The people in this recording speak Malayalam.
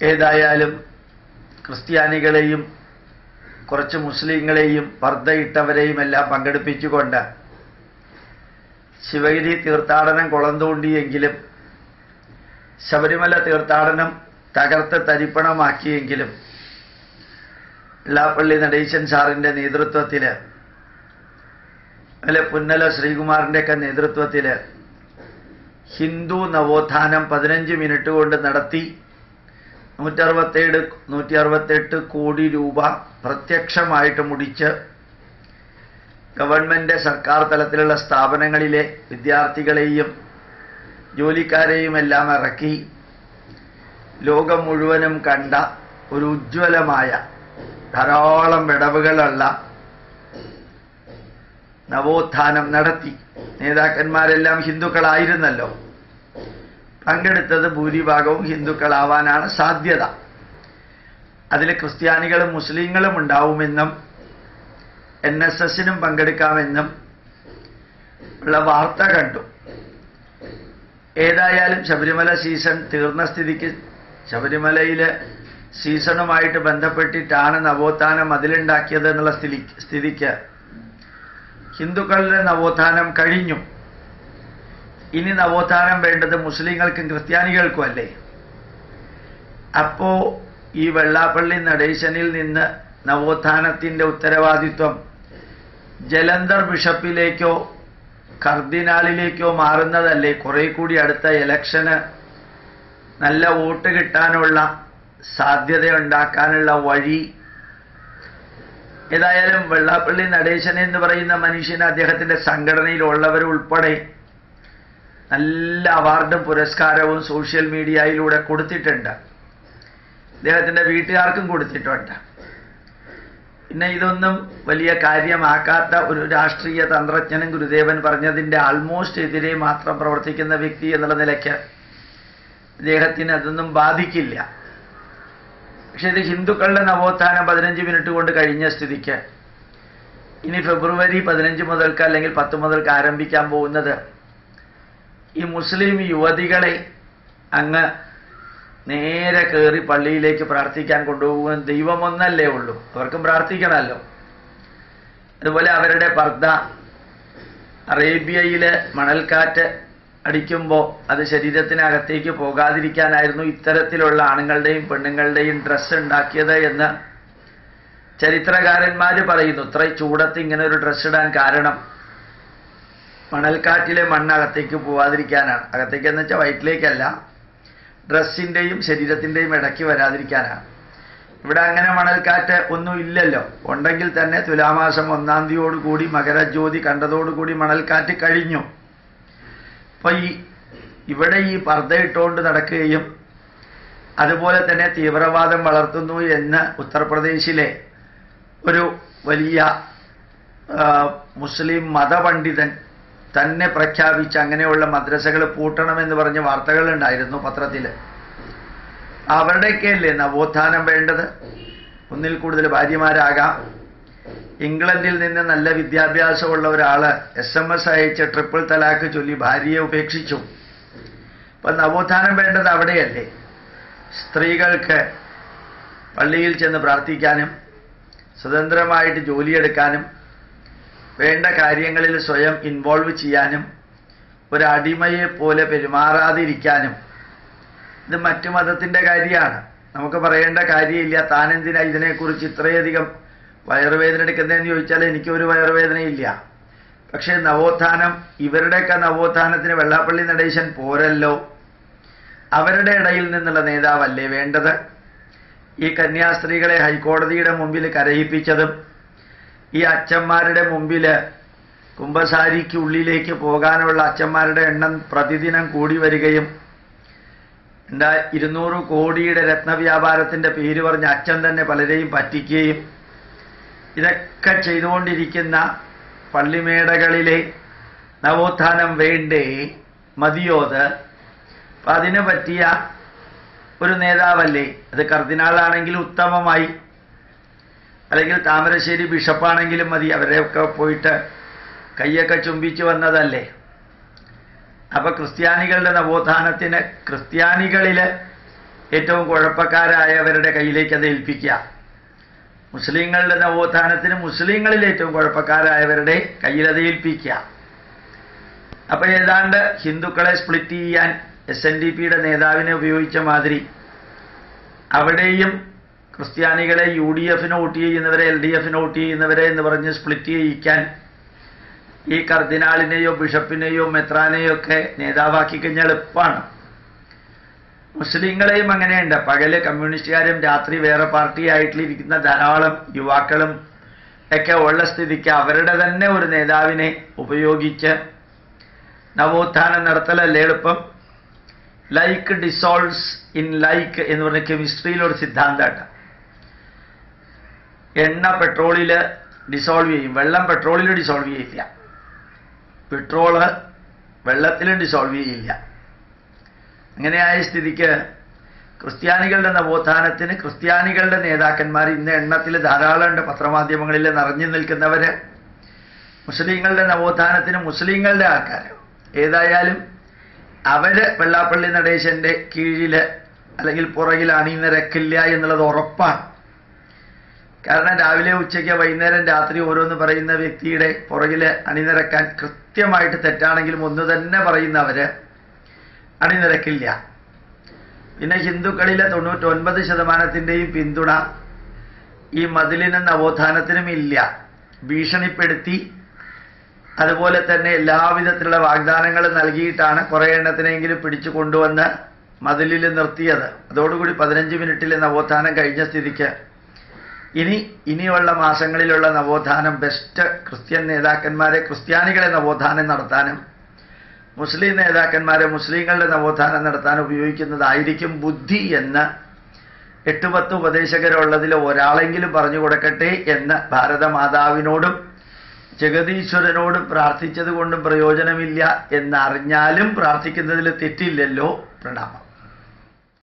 ഏതായാലും ക്രിസ്ത്യാനികളെയും കുറച്ച് മുസ്ലിങ്ങളെയും പർദ്ദയിട്ടവരെയും എല്ലാം പങ്കെടുപ്പിച്ചുകൊണ്ട് ശിവഗിരി തീർത്ഥാടനം കുളം തോണ്ടിയെങ്കിലും ശബരിമല തീർത്ഥാടനം തകർത്ത് തരിപ്പണമാക്കിയെങ്കിലും വെള്ളാപ്പള്ളി നടേശൻ സാറിൻ്റെ നേതൃത്വത്തിൽ അല്ലെ പുന്നല ശ്രീകുമാറിൻ്റെയൊക്കെ നേതൃത്വത്തിൽ ഹിന്ദു നവോത്ഥാനം പതിനഞ്ച് മിനിറ്റ് കൊണ്ട് നടത്തി നൂറ്ററുപത്തേഴ് നൂറ്റി അറുപത്തെട്ട് കോടി രൂപ പ്രത്യക്ഷമായിട്ട് മുടിച്ച് ഗവൺമെൻറ് സർക്കാർ തലത്തിലുള്ള സ്ഥാപനങ്ങളിലെ വിദ്യാർത്ഥികളെയും ജോലിക്കാരെയും എല്ലാം ഇറക്കി ലോകം മുഴുവനും കണ്ട ഒരു ഉജ്ജ്വലമായ ധാരാളം വിടവുകളുള്ള നവോത്ഥാനം നടത്തി നേതാക്കന്മാരെല്ലാം ഹിന്ദുക്കളായിരുന്നല്ലോ പങ്കെടുത്തത് ഭൂരിഭാഗവും ഹിന്ദുക്കളാവാനാണ് സാധ്യത അതിൽ ക്രിസ്ത്യാനികളും മുസ്ലിങ്ങളും ഉണ്ടാവുമെന്നും എൻ എസ് എസിനും പങ്കെടുക്കാമെന്നും ഉള്ള വാർത്ത കണ്ടു ഏതായാലും ശബരിമല സീസൺ തീർന്ന സ്ഥിതിക്ക് ശബരിമലയിലെ സീസണുമായിട്ട് ബന്ധപ്പെട്ടിട്ടാണ് നവോത്ഥാനം അതിലുണ്ടാക്കിയത് എന്നുള്ള സ്ഥിതി സ്ഥിതിക്ക് ഹിന്ദുക്കളുടെ നവോത്ഥാനം കഴിഞ്ഞു ഇനി നവോത്ഥാനം വേണ്ടത് മുസ്ലിങ്ങൾക്കും ക്രിസ്ത്യാനികൾക്കും അല്ലേ അപ്പോ ഈ വെള്ളാപ്പള്ളി നടേശനിൽ നിന്ന് നവോത്ഥാനത്തിന്റെ ഉത്തരവാദിത്വം ജലന്ധർ ബിഷപ്പിലേക്കോ കർദിനാളിലേക്കോ മാറുന്നതല്ലേ കുറെ കൂടി അടുത്ത ഇലക്ഷന് നല്ല വോട്ട് കിട്ടാനുള്ള സാധ്യത ഉണ്ടാക്കാനുള്ള വഴി ഏതായാലും വെള്ളാപ്പള്ളി നടേശൻ എന്ന് പറയുന്ന മനുഷ്യന് അദ്ദേഹത്തിന്റെ സംഘടനയിലുള്ളവർ ഉൾപ്പെടെ നല്ല അവാർഡും പുരസ്കാരവും സോഷ്യൽ മീഡിയയിലൂടെ കൊടുത്തിട്ടുണ്ട് അദ്ദേഹത്തിന്റെ വീട്ടുകാർക്കും കൊടുത്തിട്ടുണ്ട് പിന്നെ ഇതൊന്നും വലിയ കാര്യമാക്കാത്ത ഒരു രാഷ്ട്രീയ തന്ത്രജ്ഞനും ഗുരുദേവൻ പറഞ്ഞതിന്റെ ആൾമോസ്റ്റ് എതിരെ മാത്രം പ്രവർത്തിക്കുന്ന വ്യക്തി എന്നുള്ള നിലയ്ക്ക് അദ്ദേഹത്തിന് അതൊന്നും ബാധിക്കില്ല പക്ഷെ ഇത് ഹിന്ദുക്കളുടെ നവോത്ഥാനം പതിനഞ്ച് മിനിറ്റ് കൊണ്ട് കഴിഞ്ഞ സ്ഥിതിക്ക് ഇനി ഫെബ്രുവരി പതിനഞ്ച് മുതൽക്ക് അല്ലെങ്കിൽ പത്ത് മുതൽക്ക് ആരംഭിക്കാൻ പോകുന്നത് ഈ മുസ്ലിം യുവതികളെ അങ്ങ് നേരെ കയറി പള്ളിയിലേക്ക് പ്രാർത്ഥിക്കാൻ കൊണ്ടുപോകുന്ന ദൈവമൊന്നല്ലേ ഉള്ളൂ അവർക്കും പ്രാർത്ഥിക്കണമല്ലോ അതുപോലെ അവരുടെ പർദ്ദ അറേബ്യയിലെ മണൽക്കാറ്റ് അടിക്കുമ്പോൾ അത് ശരീരത്തിനകത്തേക്ക് പോകാതിരിക്കാനായിരുന്നു ഇത്തരത്തിലുള്ള ആണുങ്ങളുടെയും പെണ്ണുങ്ങളുടെയും ഡ്രസ്സ് ഉണ്ടാക്കിയത് എന്ന് ചരിത്രകാരന്മാർ പറയുന്നു ഇത്ര ചൂടത്ത് ഇങ്ങനെ ഒരു ഡ്രസ്സ് ഇടാൻ കാരണം മണൽക്കാറ്റിലെ മണ്ണ് അകത്തേക്ക് പോവാതിരിക്കാനാണ് അകത്തേക്ക് എന്ന് വെച്ചാൽ വയറ്റിലേക്കല്ല ഡ്രസ്സിൻ്റെയും ശരീരത്തിൻ്റെയും ഇടയ്ക്ക് വരാതിരിക്കാനാണ് ഇവിടെ അങ്ങനെ മണൽക്കാറ്റ് ഒന്നും ഇല്ലല്ലോ ഉണ്ടെങ്കിൽ തന്നെ തുലാമാസം ഒന്നാം തീയതിയോടുകൂടി മകരജ്യോതി കണ്ടതോടുകൂടി മണൽക്കാറ്റ് കഴിഞ്ഞു അപ്പൊ ഈ ഇവിടെ ഈ പർദ്ദയിട്ടുകൊണ്ട് നടക്കുകയും അതുപോലെ തന്നെ തീവ്രവാദം വളർത്തുന്നു എന്ന് ഉത്തർപ്രദേശിലെ ഒരു വലിയ ആ, മുസ്ലിം മതപണ്ഡിതൻ തന്നെ പ്രഖ്യാപിച്ച് അങ്ങനെയുള്ള മദ്രസകൾ പൂട്ടണമെന്ന് പറഞ്ഞ വാർത്തകളുണ്ടായിരുന്നു പത്രത്തിൽ അവരുടെയൊക്കെയല്ലേ നവോത്ഥാനം വേണ്ടത് ഒന്നിൽ കൂടുതൽ ഭാര്യമാരാകാം ഇംഗ്ലണ്ടിൽ നിന്ന് നല്ല വിദ്യാഭ്യാസമുള്ള ഒരാള് എസ് എം എസ് അയച്ച് ട്രിപ്പിൾ തലാക്ക് ചൊല്ലി ഭാര്യയെ ഉപേക്ഷിച്ചു അപ്പൊ നവോത്ഥാനം വേണ്ടത് അവിടെയല്ലേ സ്ത്രീകൾക്ക് പള്ളിയിൽ ചെന്ന് പ്രാർത്ഥിക്കാനും സ്വതന്ത്രമായിട്ട് ജോലിയെടുക്കാനും വേണ്ട കാര്യങ്ങളിൽ സ്വയം ഇൻവോൾവ് ചെയ്യാനും ഒരു അടിമയെ പോലെ പെരുമാറാതിരിക്കാനും ഇത് മറ്റു മതത്തിന്റെ കാര്യമാണ് നമുക്ക് പറയേണ്ട കാര്യമില്ല താനെന്തിനാ ഇതിനെക്കുറിച്ച് ഇത്രയധികം വയറുവേദന എടുക്കുന്നതെന്ന് ചോദിച്ചാൽ എനിക്ക് ഒരു വയറുവേദനയില്ല പക്ഷേ നവോത്ഥാനം ഇവരുടെയൊക്കെ നവോത്ഥാനത്തിന് വെള്ളാപ്പള്ളി നടേശൻ പോരല്ലോ അവരുടെ ഇടയിൽ നിന്നുള്ള നേതാവല്ലേ വേണ്ടത് ഈ കന്യാസ്ത്രീകളെ ഹൈക്കോടതിയുടെ മുമ്പിൽ കരയിപ്പിച്ചതും ഈ അച്ഛന്മാരുടെ മുമ്പിൽ കുംഭസാരിക്കുള്ളിലേക്ക് പോകാനുള്ള അച്ഛന്മാരുടെ എണ്ണം പ്രതിദിനം കൂടി വരികയും എന്താ ഇരുന്നൂറ് കോടിയുടെ രത്നവ്യാപാരത്തിന്റെ പേര് പറഞ്ഞ് അച്ഛൻ തന്നെ പലരെയും പറ്റിക്കുകയും ഇതൊക്കെ ചെയ്തുകൊണ്ടിരിക്കുന്ന പള്ളിമേടകളിലെ നവോത്ഥാനം വേണ്ടേ മതിയോത് അപ്പൊ അതിന് പറ്റിയ ഒരു നേതാവല്ലേ അത് കർദിനാളാണെങ്കിൽ ഉത്തമമായി അല്ലെങ്കിൽ താമരശ്ശേരി ബിഷപ്പാണെങ്കിലും മതി അവരെയൊക്കെ പോയിട്ട് കൈയൊക്കെ ചുംബിച്ചു വന്നതല്ലേ അപ്പൊ ക്രിസ്ത്യാനികളുടെ നവോത്ഥാനത്തിന് ക്രിസ്ത്യാനികളില് ഏറ്റവും കുഴപ്പക്കാരായവരുടെ കയ്യിലേക്ക് അത് ഏൽപ്പിക്കുക മുസ്ലിങ്ങളുടെ നവോത്ഥാനത്തിന് മുസ്ലിങ്ങളിൽ ഏറ്റവും കുഴപ്പക്കാരായവരുടെ കയ്യിൽ അത് ഏൽപ്പിക്കുക അപ്പൊ ഏതാണ്ട് ഹിന്ദുക്കളെ സ്പ്ലിറ്റ് ചെയ്യാൻ എസ് എൻ ഡി പിയുടെ നേതാവിനെ ഉപയോഗിച്ച മാതിരി അവിടെയും ക്രിസ്ത്യാനികളെ യു ഡി എഫിന് വോട്ട് ചെയ്യുന്നവരെ എൽ ഡി എഫിന് വോട്ട് ചെയ്യുന്നവരെ എന്ന് പറഞ്ഞ് സ്പ്ലിറ്റ് ചെയ്യിക്കാൻ ഈ കർദിനാളിനെയോ ബിഷപ്പിനെയോ മെത്രാനെയോ ഒക്കെ നേതാവാക്കി കഴിഞ്ഞാൽ എളുപ്പമാണ് മുസ്ലിങ്ങളെയും അങ്ങനെയുണ്ട് പകല് കമ്മ്യൂണിസ്റ്റുകാരും രാത്രി വേറെ പാർട്ടി ആയിട്ടിരിക്കുന്ന ധാരാളം യുവാക്കളും ഒക്കെ ഉള്ള സ്ഥിതിക്ക് അവരുടെ തന്നെ ഒരു നേതാവിനെ ഉപയോഗിച്ച് നവോത്ഥാനം നടത്തലല്ലേ എളുപ്പം ലൈക്ക് ഡിസോൾവ്സ് ഇൻ ലൈക്ക് എന്ന് പറഞ്ഞ കെമിസ്ട്രിയിലൊരു സിദ്ധാന്തമാണ് എണ്ണ പെട്രോളിൽ ഡിസോൾവ് ചെയ്യും വെള്ളം പെട്രോളിൽ ഡിസോൾവ് ചെയ്യില്ല പെട്രോള് വെള്ളത്തിലും ഡിസോൾവ് ചെയ്യില്ല അങ്ങനെയായ സ്ഥിതിക്ക് ക്രിസ്ത്യാനികളുടെ നവോത്ഥാനത്തിന് ക്രിസ്ത്യാനികളുടെ നേതാക്കന്മാർ ഇന്ന് എണ്ണത്തിൽ ധാരാളമുണ്ട് പത്രമാധ്യമങ്ങളിൽ നിറഞ്ഞു നിൽക്കുന്നവര് മുസ്ലിങ്ങളുടെ നവോത്ഥാനത്തിന് മുസ്ലിങ്ങളുടെ ആൾക്കാർ ഏതായാലും അവര് വെള്ളാപ്പള്ളി നടേശന്റെ കീഴില് അല്ലെങ്കിൽ പുറകിൽ അണിനിരക്കില്ല എന്നുള്ളത് ഉറപ്പാണ് കാരണം രാവിലെ ഉച്ചയ്ക്ക് വൈകുന്നേരം രാത്രി ഓരോന്ന് പറയുന്ന വ്യക്തിയുടെ പുറകില് അണിനിരക്കാൻ കൃത്യമായിട്ട് തെറ്റാണെങ്കിലും ഒന്ന് തന്നെ പറയുന്നവര് അണിനിരക്കില്ല പിന്നെ ഹിന്ദുക്കളിലെ തൊണ്ണൂറ്റൊൻപത് ശതമാനത്തിൻ്റെയും പിന്തുണ ഈ മതിലിനും നവോത്ഥാനത്തിനും ഇല്ല ഭീഷണിപ്പെടുത്തി അതുപോലെ തന്നെ എല്ലാവിധത്തിലുള്ള വാഗ്ദാനങ്ങൾ നൽകിയിട്ടാണ് കുറേ എണ്ണത്തിനെങ്കിലും പിടിച്ചു കൊണ്ടുവന്ന് മതിലിൽ നിർത്തിയത് അതോടുകൂടി പതിനഞ്ച് മിനിറ്റിൽ നവോത്ഥാനം കഴിഞ്ഞ സ്ഥിതിക്ക് ഇനി ഇനിയുള്ള മാസങ്ങളിലുള്ള നവോത്ഥാനം ബെസ്റ്റ് ക്രിസ്ത്യൻ നേതാക്കന്മാരെ ക്രിസ്ത്യാനികളെ നവോത്ഥാനം നടത്താനും മുസ്ലിം നേതാക്കന്മാരെ മുസ്ലിങ്ങളുടെ നവോത്ഥാനം നടത്താൻ ഉപയോഗിക്കുന്നതായിരിക്കും ബുദ്ധി എന്ന് എട്ട് പത്ത് ഉപദേശകരുള്ളതിൽ ഒരാളെങ്കിലും പറഞ്ഞു കൊടുക്കട്ടെ എന്ന് ഭാരതമാതാവിനോടും ജഗതീശ്വരനോടും പ്രാർത്ഥിച്ചത് കൊണ്ടും പ്രയോജനമില്ല എന്നറിഞ്ഞാലും പ്രാർത്ഥിക്കുന്നതിൽ തെറ്റില്ലല്ലോ പ്രണാമം